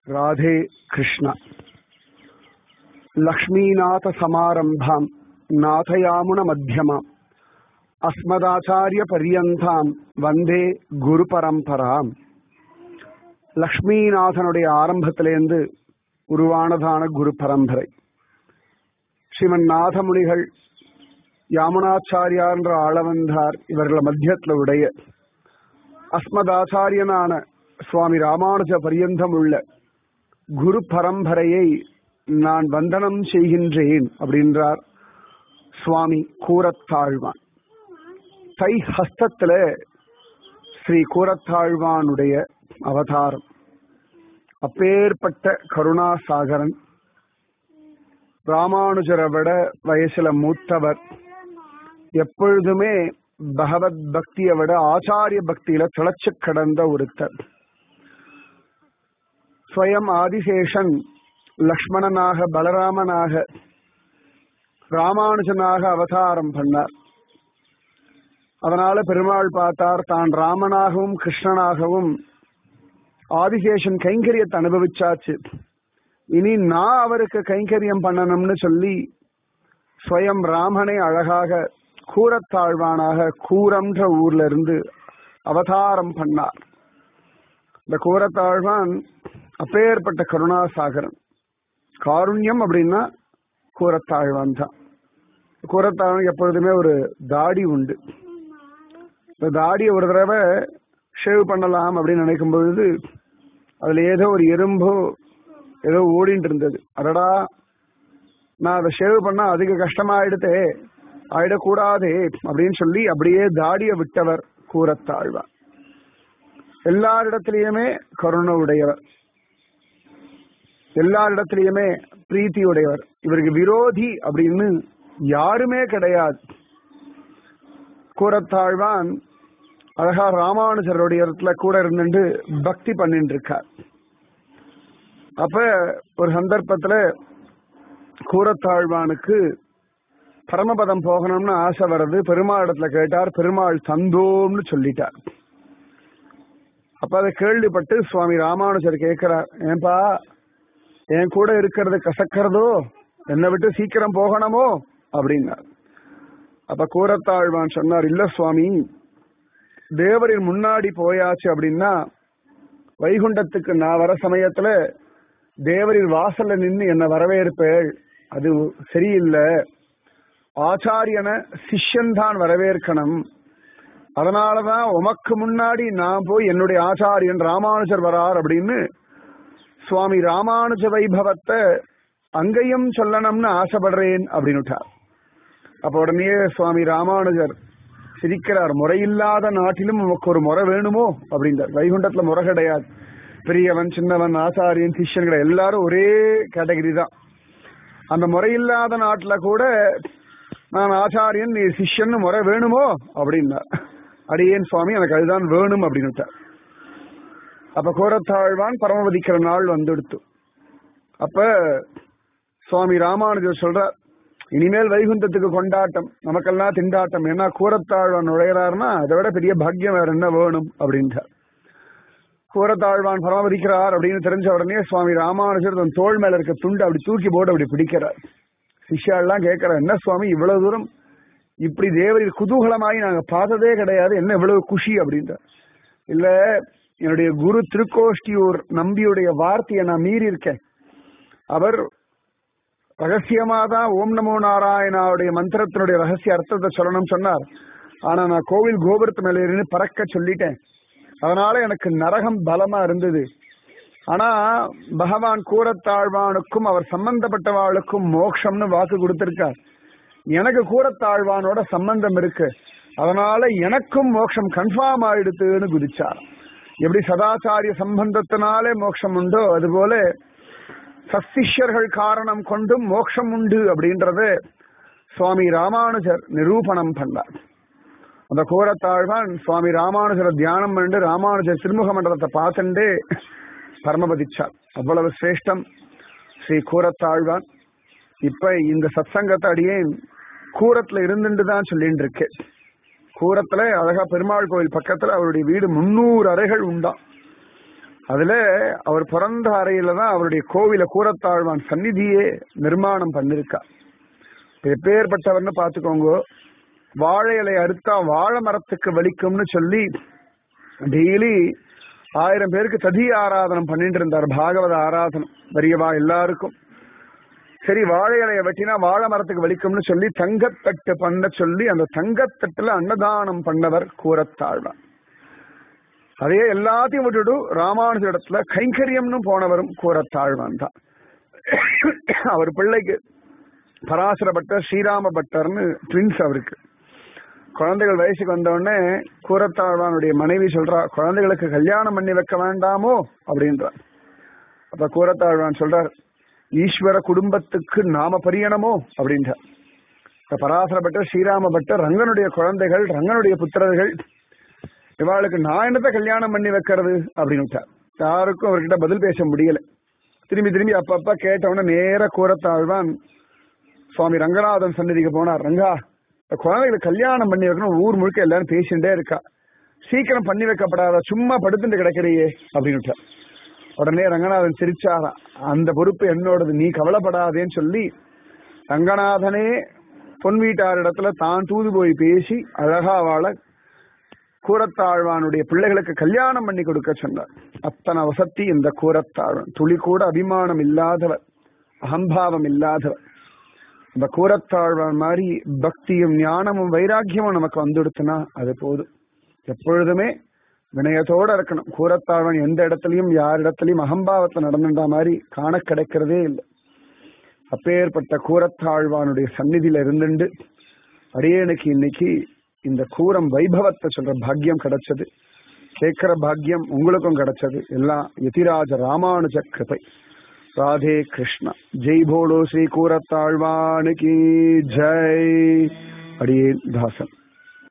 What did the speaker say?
राधे कृष्ण लक्ष्मीनाथसमारम्भाम् नाथयामुनमध्यमाम् அஸ்மதாச்சாரிய வந்தே குரு பரம்பராம் லக்ஷ்மிநாதனுடைய ஆரம்பத்திலேருந்து உருவானதான குரு பரம்பரை ஸ்ரீமன் நாதமுனிகள் யாமுனாச்சாரியார் என்ற ஆளவந்தார் இவர்கள் மத்தியத்தில் உடைய அஸ்மதாச்சாரியனான சுவாமி ராமானுஜ பரியந்தம் உள்ள குரு பரம்பரையை நான் வந்தனம் செய்கின்றேன் அப்படின்றார் சுவாமி கூரத்தாழ்வான் தை ஹஸ்தத்துல ஸ்ரீ கூரத்தாழ்வானுடைய அவதாரம் அப்பேற்பட்ட கருணாசாகரன் ராமானுஜரை விட வயசுல மூத்தவர் எப்பொழுதுமே பகவத் பக்தியை விட ஆச்சாரிய பக்தியில திளைச்சு கடந்த ஒருத்தர் ஸ்வயம் ஆதிசேஷன் லக்ஷ்மணனாக பலராமனாக ராமானுஜனாக அவதாரம் பண்ணார் அதனால பெருமாள் பார்த்தார் தான் ராமனாகவும் கிருஷ்ணனாகவும் ஆதிசேஷன் கைங்கரியத்தை அனுபவிச்சாச்சு இனி நான் அவருக்கு கைங்கரியம் பண்ணணும்னு சொல்லி ஸ்வயம் ராமனை அழகாக கூரத்தாழ்வானாக கூரம்ன்ற ஊர்ல இருந்து அவதாரம் பண்ணார் இந்த கூரத்தாழ்வான் அப்பேற்பட்ட கருணாசாகரன் காருண்யம் அப்படின்னா கூரத்தாழ்வான் தான் கூரத்தாழ்வான் எப்பொழுதுமே ஒரு தாடி உண்டு இந்த தாடியை ஒரு தடவை ஷேவ் பண்ணலாம் அப்படின்னு நினைக்கும் பொழுது அதுல ஏதோ ஒரு எறும்போ ஏதோ ஓடிட்டு இருந்தது அடடா நான் அதை ஷேவ் பண்ணா அதிக கஷ்டமாயிடுதே ஆயிடக்கூடாதே அப்படின்னு சொல்லி அப்படியே தாடியை விட்டவர் கூறத்தாழ்வார் எல்லாரிடத்திலையுமே கருணை உடையவர் எல்லாரிடத்திலையுமே பிரீத்தி உடையவர் இவருக்கு விரோதி அப்படின்னு யாருமே கிடையாது கூறத்தாழ்வான் அழகா ராமானுஜருடைய இடத்துல கூட இருந்துட்டு பக்தி பண்ணிட்டு இருக்கார் அப்ப ஒரு சந்தர்ப்பத்துல கூரத்தாழ்வானுக்கு பரமபதம் போகணும்னு ஆசை வர்றது பெருமாள் இடத்துல கேட்டார் பெருமாள் தந்தோம்னு சொல்லிட்டார் அப்ப அதை கேள்விப்பட்டு சுவாமி ராமானுஜர் கேட்கிறார் ஏன்பா என் கூட இருக்கிறது கசக்கிறதோ என்னை விட்டு சீக்கிரம் போகணுமோ அப்படின்னார் அப்ப கூரத்தாழ்வான் சொன்னார் இல்ல சுவாமி தேவரின் முன்னாடி போயாச்சு அப்படின்னா வைகுண்டத்துக்கு நான் வர சமயத்துல தேவரின் வாசல்ல நின்று என்ன வரவேற்பேள் அது சரியில்லை ஆச்சாரியனை சிஷ்யன் தான் வரவேற்கணும் அதனாலதான் உமக்கு முன்னாடி நான் போய் என்னுடைய ஆச்சாரியன் ராமானுஜர் வரார் அப்படின்னு சுவாமி ராமானுஜ வைபவத்தை அங்கேயும் சொல்லணும்னு ஆசைப்படுறேன் அப்படின்னுட்டார் அப்ப உடனே சுவாமி ராமானுஜர் சிரிக்கிறார் முறையில்லாத நாட்டிலும் உமக்கு ஒரு முறை வேணுமோ அப்படின்றார் வைகுண்டத்துல முறை கிடையாது பெரியவன் சின்னவன் ஆசாரியன் சிஷ்யன் கிடையாது எல்லாரும் ஒரே கேட்டகரி தான் அந்த முறையில்லாத நாட்டுல கூட நான் ஆச்சாரியன் நீ சிஷ்யன் முறை வேணுமோ அப்படின்னார் அடியேன் சுவாமி எனக்கு அதுதான் வேணும் அப்படின்னு அப்ப கோரத்தாழ்வான் பரமவதிக்கிற நாள் வந்துடுத்து அப்ப சுவாமி ராமானுஜர் சொல்றார் இனிமேல் வைகுந்தத்துக்கு கொண்டாட்டம் நமக்கெல்லாம் திண்டாட்டம் ஏன்னா கூரத்தாழ்வான் நுழைகிறாருன்னா அதை விட பெரிய பாக்கியம் வேற என்ன வேணும் அப்படின்ட்டார் கூரத்தாழ்வான் பராமரிக்கிறார் அப்படின்னு தெரிஞ்ச உடனே சுவாமி ராமானுஜர் தன் தோல் மேல இருக்க துண்டு அப்படி தூக்கி போட்டு அப்படி பிடிக்கிறார் சிஷ்யாலாம் கேட்கிறார் என்ன சுவாமி இவ்வளவு தூரம் இப்படி தேவரில் குதூகலமாகி நாங்க பார்த்ததே கிடையாது என்ன இவ்வளவு குஷி அப்படின்றார் இல்ல என்னுடைய குரு திருக்கோஷ்டியூர் நம்பியுடைய வார்த்தையை நான் மீறி இருக்கேன் அவர் ரகசியமா தான் ஓம் நமோ நாராயணாவுடைய மந்திரத்தினுடைய ரகசிய அர்த்தத்தை சொல்லணும்னு சொன்னார் ஆனா நான் கோவில் கோபுரத்து மேல இருந்து பறக்க சொல்லிட்டேன் அதனால எனக்கு நரகம் பலமா இருந்தது ஆனா பகவான் கூரத்தாழ்வானுக்கும் அவர் சம்பந்தப்பட்டவாளுக்கும் மோட்சம்னு வாக்கு கொடுத்திருக்கார் எனக்கு கூரத்தாழ்வானோட சம்பந்தம் இருக்கு அதனால எனக்கும் மோட்சம் கன்ஃபார்ம் ஆயிடுத்துன்னு குதிச்சார் எப்படி சதாச்சாரிய சம்பந்தத்தினாலே மோட்சம் உண்டோ அதுபோல சசிஷ்யர்கள் காரணம் கொண்டும் மோட்சம் உண்டு அப்படின்றத சுவாமி ராமானுஜர் நிரூபணம் பண்ணார் அந்த கோரத்தாழ்வான் சுவாமி ராமானுஜரை தியானம் பண்ணிட்டு ராமானுஜர் திருமுக மண்டலத்தை பார்த்துட்டு பரமபதிச்சார் அவ்வளவு சிரேஷ்டம் ஸ்ரீ கூரத்தாழ்வான் இப்ப இந்த சத்சங்கத்தை அடியே கூரத்துல இருந்துட்டு தான் சொல்லிட்டு இருக்கேன் கூரத்துல அழகா பெருமாள் கோயில் பக்கத்துல அவருடைய வீடு முன்னூறு அறைகள் உண்டாம் அதுல அவர் பிறந்த அறையில தான் அவருடைய கோவில கூரத்தாழ்வான் சந்நிதியே நிர்மாணம் பண்ணிருக்கா இப்ப எப்பேற்பட்டவர்னு பாத்துக்கோங்க வாழை இலை அறுத்தா வாழை மரத்துக்கு வலிக்கும்னு சொல்லி டெய்லி ஆயிரம் பேருக்கு ததி ஆராதனம் பண்ணிட்டு இருந்தார் பாகவத ஆராதனம் வரியவா எல்லாருக்கும் சரி வாழை இலையை வெட்டினா வாழை மரத்துக்கு வலிக்கும்னு சொல்லி தங்கத்தட்டு பண்ண சொல்லி அந்த தங்கத்தட்டுல அன்னதானம் பண்ணவர் கூரத்தாழ்வான் அதே எல்லாத்தையும் விட்டுட்டு ராமானுஜ இடத்துல கைங்கரியம்னு போனவரும் கூரத்தாழ்வான் தான் அவர் பிள்ளைக்கு பராசர பட்டர் ஸ்ரீராம பட்டர்னு ட்வின்ஸ் அவருக்கு குழந்தைகள் வயசுக்கு வந்த உடனே கூரத்தாழ்வானுடைய மனைவி சொல்றா குழந்தைகளுக்கு கல்யாணம் பண்ணி வைக்க வேண்டாமோ அப்படின்றார் அப்ப கூரத்தாழ்வான் சொல்றார் ஈஸ்வர குடும்பத்துக்கு நாம பரியணமோ அப்படின்றார் இப்ப பராசர பட்டர் ஸ்ரீராம பட்டர் ரங்கனுடைய குழந்தைகள் ரங்கனுடைய புத்திரர்கள் இவாளுக்கு நான் என்னத்த கல்யாணம் பண்ணி வைக்கிறது அப்படின்னு விட்டார் யாருக்கும் அவர்கிட்ட பதில் பேச முடியல திரும்பி திரும்பி அப்பப்ப கேட்டவன நேர கூரத்தாழ்வான் சுவாமி ரங்கநாதன் சன்னதிக்கு போனார் ரங்கா இந்த குழந்தைகளுக்கு கல்யாணம் பண்ணி வைக்கணும் ஊர் முழுக்க எல்லாரும் பேசிட்டே இருக்கா சீக்கிரம் பண்ணி வைக்கப்படாத சும்மா படுத்துட்டு கிடக்கிறியே அப்படின்னு விட்டார் உடனே ரங்கநாதன் சிரிச்சாராம் அந்த பொறுப்பு என்னோடது நீ கவலைப்படாதேன்னு சொல்லி ரங்கநாதனே பொன் வீட்டார் இடத்துல தான் தூது போய் பேசி அழகா வாழ கூரத்தாழ்வானுடைய பிள்ளைகளுக்கு கல்யாணம் பண்ணி கொடுக்க சொன்னார் அத்தனை வசதி இந்த கூரத்தாழ்வான் துளி கூட அபிமானம் இல்லாதவர் அகம்பாவம் இல்லாதவர் இந்த கூரத்தாழ்வான் மாதிரி பக்தியும் ஞானமும் வைராக்கியமும் நமக்கு வந்துடுத்துனா அது போதும் எப்பொழுதுமே வினயத்தோட இருக்கணும் கூரத்தாழ்வான் எந்த இடத்துலயும் யார் இடத்துலயும் அகம்பாவத்தை நடந்துட்டா மாதிரி காண கிடைக்கிறதே இல்லை அப்பேற்பட்ட கூரத்தாழ்வானுடைய சந்நிதியில இருந்துண்டு அடியேனுக்கு இன்னைக்கு இந்த கூரம் வைபவத்தை சொல்ற பாக்கியம் கிடைச்சது கேட்கிற பாக்கியம் உங்களுக்கும் கிடைச்சது எல்லாம் யதிராஜ ராமானுஜ கிருபை ராதே கிருஷ்ணா ஜெய் போலோ ஸ்ரீ கூரத்தாழ்வானுக்கு ஜெய் அடியே தாசன்